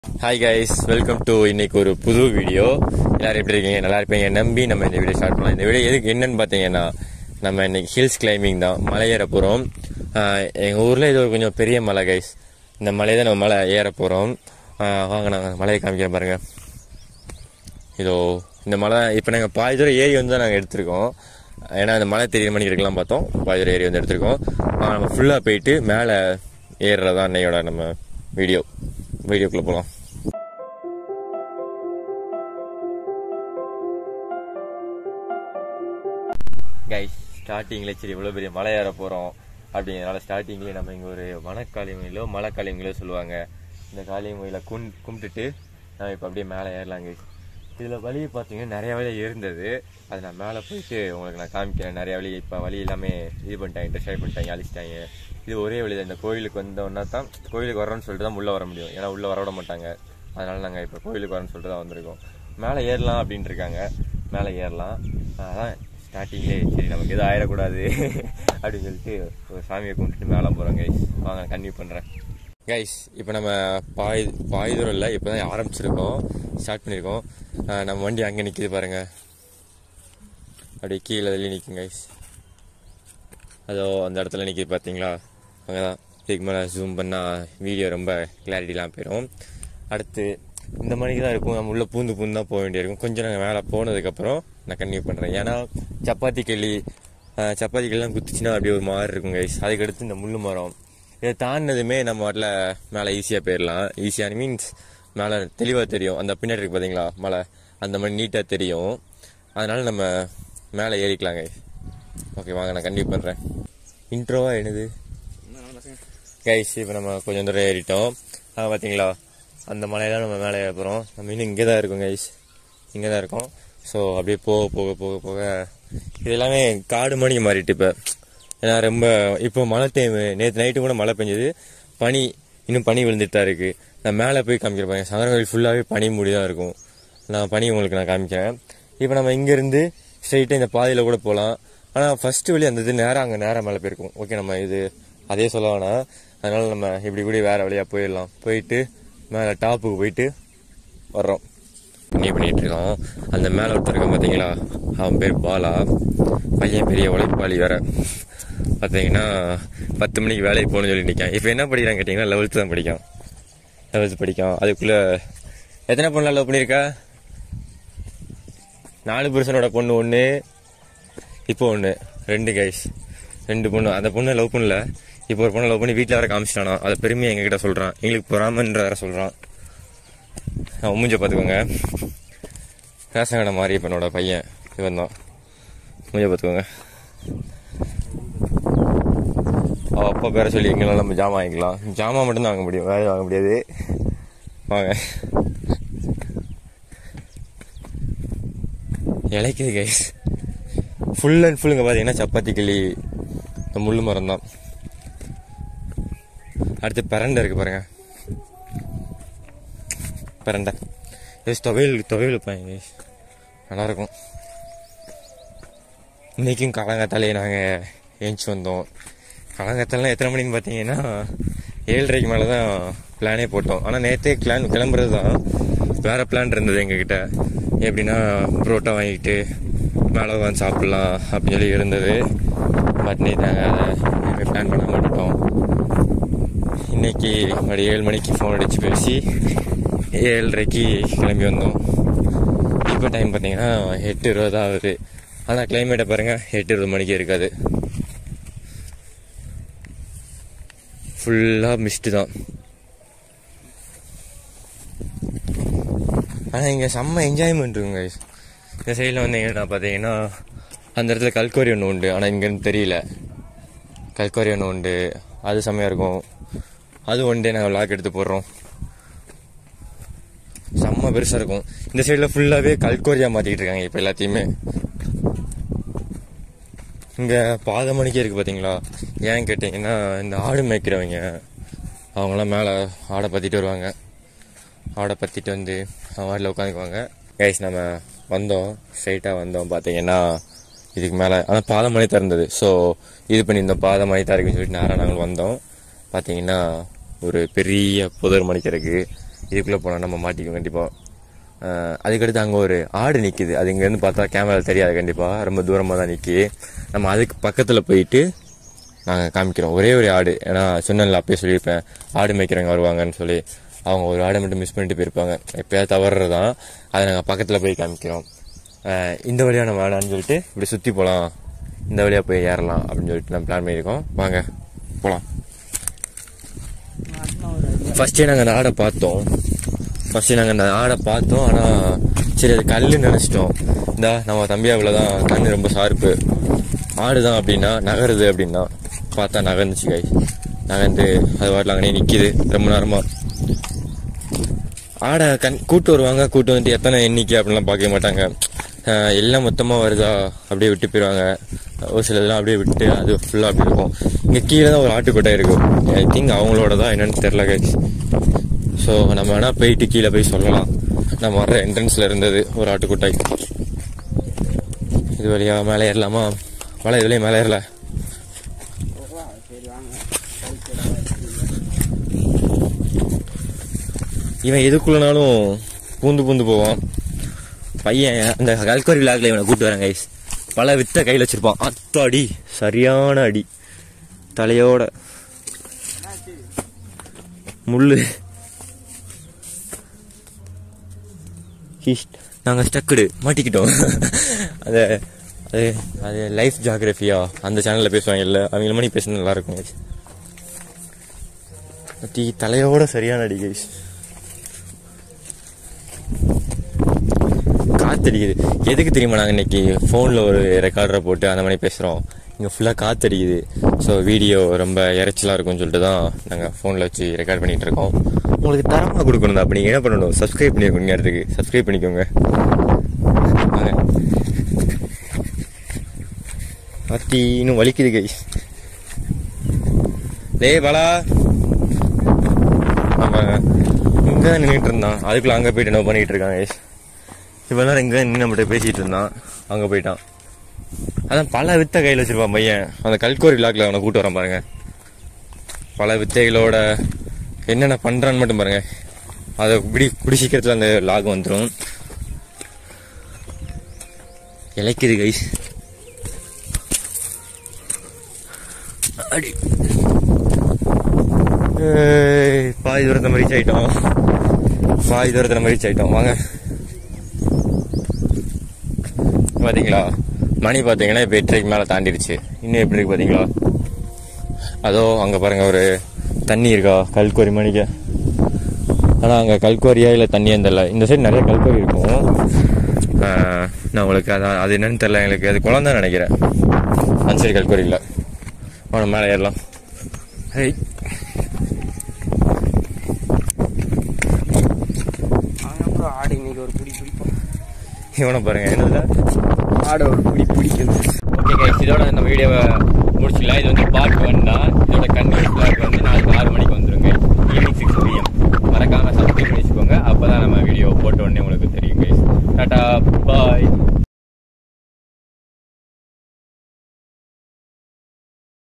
Hi guys welcome to இன்னைக்கு ஒரு புது வீடியோ எல்லாரும் எப்படி இருக்கீங்க நல்லா இருப்பீங்க நம்பி நம்ம இந்த வீடியோ ஸ்டார்ட் பண்ணலாம் இந்த வீடியோ எதுக்கு என்னன்னு பார்த்தீங்கன்னா நம்ம இன்னைக்கு ஹில்ஸ் கிளைம்பிங் தான் மலை ஏற போகிறோம் எங்கள் ஊரில் இது ஒரு கொஞ்சம் பெரிய மலை கைஸ் இந்த மலையை தான் நம்ம மலை ஏற போகிறோம் வாங்க நாங்கள் மலையை காமிக்கிறேன் பாருங்க இதோ இந்த மலை இப்போ நாங்கள் பாதி தூரம் ஏரி வந்து தான் நாங்கள் எடுத்திருக்கோம் ஏன்னா இந்த மலை தெரியுற மணிக்கு இருக்கலாம் பார்த்தோம் பாதி தூரம் ஏரி வந்து எடுத்திருக்கோம் வாங்க நம்ம ஃபுல்லாக போயிட்டு மேலே ஏறுறதா அன்னையோட நம்ம வீடியோ வீடியோக்குள்ளே போகலாம் கைஸ் ஸ்டார்டிங்கில் சரி இவ்வளோ பெரிய மலை ஏற போகிறோம் அப்படிங்கிறனால ஸ்டார்டிங்லேயே நம்ம இங்கே ஒரு வனக்காளியமையிலோ மலை காளியமையிலோ சொல்லுவாங்க இந்த காளியமையில கும் கும்பிட்டுட்டு நம்ம இப்போ அப்படியே மேலே ஏறலாம் கைஸ் இதில் வழி பார்த்தீங்கன்னா நிறைய வழி இருந்தது அது நான் மேலே போயிட்டு உங்களுக்கு நான் காமிக்கிறேன் நிறைய வழி இப்போ வழி எல்லாமே இது பண்ணிட்டாங்க டிசைட் பண்ணிட்டாங்க அழிச்சிட்டாங்க இது ஒரே வழி தான் இந்த கோயிலுக்கு வந்தோன்னா தான் கோயிலுக்கு வரோன்னு சொல்லிட்டு தான் உள்ளே வர முடியும் ஏன்னா உள்ளே வர விட மாட்டாங்க அதனால நாங்கள் இப்போ கோயிலுக்கு வரோன்னு சொல்லிட்டு தான் வந்திருக்கோம் மேலே ஏறலாம் அப்படின்ட்டு இருக்காங்க மேலே ஏறலாம் அதான் ஸ்டார்டிங்லே சரி நமக்கு எதுவும் ஆயிடக்கூடாது அப்படின்னு சொல்லிட்டு ஒரு சாமியை கும்பிட்டுட்டு மேலே போகிறோம் கைஸ் வாங்க கன்டினியூ பண்ணுறேன் கைஸ் இப்போ நம்ம பாய் பாய் தூரம் இல்லை இப்போ தான் ஆரம்பிச்சிருக்கோம் ஸ்டார்ட் பண்ணியிருக்கோம் அஹ் நம்ம வண்டி அங்கே நிற்கிது பாருங்க அப்படியே கீழே தள்ளி நிற்கும் கைஸ் அதோ அந்த இடத்துல நிற்கிது பார்த்தீங்களா அங்கே தான் இதுக்கு மேலே ஜூம் பண்ணால் வீடியோ ரொம்ப கிளாரிட்டிலாம் போயிடும் அடுத்து இந்த மணிக்கு தான் இருக்கும் நம்ம உள்ள பூந்து பூந்து தான் போக வேண்டியிருக்கும் கொஞ்சம் நாங்கள் மேலே போனதுக்கப்புறம் நான் கன்டினியூ பண்ணுறேன் ஏன்னா சப்பாத்தி களி அஹ் சப்பாத்தி களிலாம் குத்துச்சுன்னா அப்படியே ஒரு மாதிரி இருக்கும் கைஸ் அதுக்கடுத்து இந்த முள்ளு மரம் இதை தாண்டினதுமே நம்ம வாட்டில் மேலே ஈஸியாக போயிடலாம் ஈஸியாக மீன்ஸ் மேலே தெளிவாக தெரியும் அந்த பின்னாடி இருக்கு பார்த்தீங்களா மலை அந்த மாதிரி நீட்டாக தெரியும் அதனால நம்ம மேலே ஏறிக்கலாம் கைஸ் ஓகே வாங்க நான் கண்டிப்பாக பண்ணுறேன் இன்ட்ரோவா என்னது கைஸ் இப்போ நம்ம கொஞ்சம் தூரம் ஏறிட்டோம் அது பார்த்தீங்களா அந்த மலையெல்லாம் நம்ம மேலே ஏற போகிறோம் நம்ம இன்னும் இங்கே தான் இருக்கோம் கைஸ் இங்கே தான் இருக்கோம் ஸோ அப்படியே போக போக போக போக இது எல்லாமே காடு மணிக்கு மாறிட்டு இப்போ ஏன்னா ரொம்ப இப்போ மழை டைம் நேற்று நைட்டு கூட மழை பெஞ்சது பனி இன்னும் பனி விழுந்துட்டு தான் இருக்குது நான் மேலே போய் காமிக்கிறேன் சங்கரன் ஃபுல்லாகவே பனி மூடி தான் இருக்கும் நான் பனி உங்களுக்கு நான் காமிக்கிறேன் இப்போ நம்ம இங்கேருந்து ஸ்ட்ரைட்டாக இந்த பாதையில் கூட போகலாம் ஆனால் ஃபர்ஸ்ட் வழி அந்த இது நேராக அங்கே நேராக மேலே போயிருக்கும் ஓகே நம்ம இது அதே சொல்ல வேணாம் அதனால நம்ம இப்படி கூட வேறு வழியாக போயிடலாம் போயிட்டு மேலே டாப்புக்கு போயிட்டு வர்றோம் பண்ணி பண்ணிட்டு இருக்கோம் அந்த மேலே ஒருத்தர் இருக்கான் பார்த்தீங்களா அவன் பேர் பாலா பையன் பெரிய உழைப்பாளி வேற பார்த்தீங்கன்னா பத்து மணிக்கு வேலைக்கு போகணும்னு சொல்லி நிற்கான் இப்போ என்ன படிக்கிறான் கேட்டிங்கன்னா லெவல்த்து தான் படிக்கான் லெவல்த்து படிக்கான் அதுக்குள்ளே எத்தனை பொண்ணு லவ் பண்ணியிருக்கா நாலு புருஷனோட பொண்ணு ஒன்று இப்போ ஒன்று ரெண்டு கைஸ் ரெண்டு பொண்ணு அந்த பொண்ணை லவ் பண்ணல இப்போ ஒரு பொண்ணை லவ் பண்ணி வீட்டில் வர காமிச்சிட்டானா அதை பெருமையை எங்ககிட்ட சொல்கிறான் எங்களுக்கு பொறாமன்ற வேற சொல்கிறான் அவன் மூஞ்ச பார்த்துக்கோங்க ரேஷன் கடை மாதிரி இப்பனோட பையன் இவன் தான் மூஞ்ச பார்த்துக்கோங்க அவ அப்பா பேரை சொல்லி எங்கெல்லாம் நம்ம ஜாமான் வாங்கிக்கலாம் ஜாமான் மட்டும்தான் வாங்க முடியும் வேற வாங்க முடியாது வாங்க இலைக்குது கைஸ் ஃபுல் அண்ட் ஃபுல் இங்கே பார்த்தீங்கன்னா சப்பாத்தி கிளி இந்த முள்ளு மரம் தான் அடுத்து பிரண்டை இருக்கு பாருங்க பிரண்டை எஸ் துவையல் துவையல் வைப்பாங்க guys. நல்லா இருக்கும் இன்னைக்கும் காலங்காத்தாலே நாங்கள் ஏஞ்சி வந்தோம் காலங்காத்தாலாம் எத்தனை மணின்னு பார்த்தீங்கன்னா ஏழரைக்கு மேலே தான் பிளானே போட்டோம் ஆனால் நேற்றே பிளான் கிளம்புறது தான் வேறு பிளான் இருந்தது எங்ககிட்ட எப்படின்னா புரோட்டா வாங்கிட்டு மேலே உட்காந்து சாப்பிட்லாம் அப்படின்னு சொல்லி இருந்தது பட் நேற்று நாங்கள் அதை பிளான் பண்ண மாட்டோம் இன்னைக்கு ஒரு ஏழு மணிக்கு ஃபோன் அடித்து பேசி ஏழரைக்கு கிளம்பி வந்தோம் இப்போ டைம் பார்த்தீங்கன்னா எட்டு இருபது ஆகுது ஆனால் கிளைமேட்டை பாருங்கள் எட்டு இருபது மணிக்கு இருக்காது ஃபுல்லாக மிஸ்ட்டு தான் ஆனால் இங்கே செம்ம என்ஜாய்மெண்ட் இருக்குங்க guys. இந்த சைடில் வந்தீங்கன்னா பார்த்தீங்கன்னா அந்த இடத்துல கல்கோரி ஒன்று உண்டு ஆனால் இங்கேருந்து தெரியல கல்கோரி ஒன்று உண்டு அது செம்மையாக இருக்கும் அது ஒன் டே நாங்கள் விளாக் எடுத்து போடுறோம் செம்ம பெருசாக இருக்கும் இந்த சைடில் ஃபுல்லாகவே கல்கோரியாக மாற்றிக்கிட்டு இருக்காங்க இப்போ எல்லாத்தையுமே இங்கே பாத மணிக்கே இருக்குது பார்த்தீங்களா ஏன் கேட்டிங்கன்னா இந்த ஆடு மேய்க்கிறவங்க அவங்களாம் மேலே ஆடை பற்றிட்டு வருவாங்க ஆடை பற்றிட்டு வந்து அவங்க வாட்டில் உட்காந்துக்குவாங்க கைஸ் நம்ம வந்தோம் ஸ்ட்ரைட்டாக வந்தோம் பார்த்தீங்கன்னா இதுக்கு மேலே ஆனால் பாதமணி திறந்தது ஸோ இது பண்ணியிருந்தோம் பாதமணி தான் இருக்குன்னு சொல்லிட்டு நேராக நாங்கள் வந்தோம் பார்த்தீங்கன்னா ஒரு பெரிய புதர் மணிக்கு இருக்கு இதுக்குள்ளே போனால் நம்ம மாட்டிக்குவோம் கண்டிப்பாக அதுக்கடுத்து அங்கே ஒரு ஆடு நிற்கிது அது இங்கேருந்து பார்த்தா கேமரா தெரியாது கண்டிப்பாக ரொம்ப தூரமாக தான் நிற்கி நம்ம அதுக்கு பக்கத்தில் போயிட்டு நாங்கள் காமிக்கிறோம் ஒரே ஒரு ஆடு ஏன்னா சொன்னல அப்பயே சொல்லியிருப்பேன் ஆடு மேய்க்கிறவங்க வருவாங்கன்னு சொல்லி அவங்க ஒரு ஆடை மட்டும் மிஸ் பண்ணிட்டு போயிருப்பாங்க எப்பயாவது தவறுறது தான் அதை நாங்கள் பக்கத்தில் போய் காமிக்கிறோம் அஹ் இந்த வழியாக நம்ம வேணான்னு சொல்லிட்டு இப்படி சுற்றி போகலாம் இந்த வழியாக போய் ஏறலாம் அப்படின்னு சொல்லிட்டு நம்ம பிளான் பண்ணியிருக்கோம் வாங்க போகலாம் ஃபஸ்ட்டே நாங்கள் அந்த ஆடை பார்த்தோம் ஃபஸ்ட்டு நாங்கள் அந்த ஆடை பார்த்தோம் ஆனால் சரி அது கல்லுன்னு நினச்சிட்டோம் இந்த நம்ம தம்பியாவில் தான் கண்ணு ரொம்ப ஷார்ப்பு ஆடு தான் அப்படின்னா நகருது அப்படின்னா பார்த்தா நகர்ந்துச்சு கை நகர்ந்து அது வாட்டில் அங்கனே நிற்கிது ரொம்ப நேரமாக ஆடை கண் கூட்டு வருவாங்க கூட்டு வந்துட்டு எத்தனை எண்ணிக்கை அப்படிலாம் பார்க்க மாட்டாங்க அஹ் எல்லாம் மொத்தமாக வருதா அப்படியே விட்டு போயிடுவாங்க ஒரு சிலதெல்லாம் அப்படியே விட்டு அது ஃபுல்லாக அப்படி இருக்கும் இங்கே கீழே தான் ஒரு ஆட்டுக்கொட்டை இருக்கும் ஐ திங்க் அவங்களோட தான் என்னன்னு தெரில கைஸ் ஸோ நம்ம வேணால் போயிட்டு கீழே போய் சொல்லலாம் நம்ம வர்ற என்ட்ரன்ஸில் இருந்தது ஒரு ஆட்டுக்கொட்டை இது வழியாக மேலே ஏறலாமா மலை இதுலேயும் மேலே ஏறல இவன் எதுக்குள்ளனாலும் பூந்து பூந்து போவான் பையன் அந்த கல்கரி விழாக்கில் இவனை கூட்டு வரேன் கைஸ் பல வித்த கையில் வச்சிருப்பான் அத்த அடி சரியான அடி தலையோட முள்ளு ஹிஸ்ட் நாங்கள் ஸ்டக்குடு மாட்டிக்கிட்டோம் அது அது அது லைஃப் ஜாகிரஃபியா அந்த சேனலில் பேசுவாங்க இல்லை அவங்கள மணி பேசுனா நல்லா இருக்கும் guys. டீ தலையோட சரியான அடி கைஸ் காத்தடிக்குது எதுக்கு தெரியுமா நாங்கள் இன்னைக்கு ஃபோனில் ஒரு ரெக்கார்டரை போட்டு அந்த மாதிரி பேசுகிறோம் இங்கே ஃபுல்லாக காத்தடிக்குது ஸோ வீடியோ ரொம்ப இறைச்சலாக இருக்கும்னு சொல்லிட்டு தான் நாங்கள் ஃபோனில் வச்சு ரெக்கார்ட் பண்ணிட்டு இருக்கோம் உங்களுக்கு தரமாக கொடுக்கணும் தான் அப்போ நீங்கள் என்ன பண்ணணும் சப்ஸ்கிரைப் பண்ணிருக்கீங்க இடத்துக்கு சப்ஸ்கிரைப் பண்ணிக்கோங்க வாங்க அத்தி இன்னும் வலிக்குது கைஸ் டேய் பாலா அவன் இங்கே தான் நின்றுட்டு இருந்தான் அதுக்குள்ள அங்கே போயிட்டு என்ன பண்ணிட்டு இருக்கான் கைஸ் இவ்வளோ நேரம் இங்கே நின்று நம்மகிட்ட பேசிட்டு இருந்தான் அங்கே போயிட்டான் அதான் பல வித்தை கையில் வச்சிருப்பான் பையன் அந்த கல்கோரி விழாக்கில் அவனை கூட்டு வரான் பாருங்க பல வித்தைகளோட என்னென்ன பண்ணுறான்னு மட்டும் பாருங்க அதை இப்படி குடி சீக்கிரத்தில் அந்த லாக் வந்துடும் இலைக்குது கைஸ் அடி ஏய், பாதி தூரத்தை நம்ம ரீச் ஆயிட்டோம் பாதி தூரத்தை நம்ம ரீச் ஆயிட்டோம் வாங்க பாத்தீங்களா மணி பாத்தீங்கன்னா இப்போ எட்டரைக்கு மேலே தாண்டிடுச்சு இன்னும் எப்படி இருக்கு பாத்தீங்களா அதோ அங்க பாருங்க ஒரு தண்ணி இருக்கா கல்குவரி மணிக்கு ஆனால் அங்கே கல்குவரியா இல்லை தண்ணியான்னு தெரில இந்த சைடு நிறைய கல்குவரி இருக்கும் ஆஹ், நான் உங்களுக்கு அதான் அது என்னன்னு தெரில எங்களுக்கு அது குளம் தான் நினைக்கிறேன் அந்த சைடு கல்குவரி இல்லை அவனை மேலே ஏறலாம் ஹேய் அப்புறம் ஆடு இன்னைக்கு ஒரு பிடி பிடிப்போம் இவனை பாருங்க என்னதுல ஆடு ஒரு பிடி பிடிக்குது ஓகே கைஸ் இதோட நம்ம வீடியோவை முடிச்சுக்கலாம் இது வந்து பார்ட் ஒன் தான் இதோட கண்டினியூஸ் பிளாக் வந்து நாளைக்கு ஆறு மணிக்கு வந்துருங்க ஈவினிங் சிக்ஸ் பிஎம் மறக்காம சப்ஸ்கிரைப் பண்ணி வச்சுக்கோங்க அப்போ தான் நம்ம வீடியோ போட்ட உடனே உங்களுக்கு தெரியும் கைஸ் டாட்டா பாய்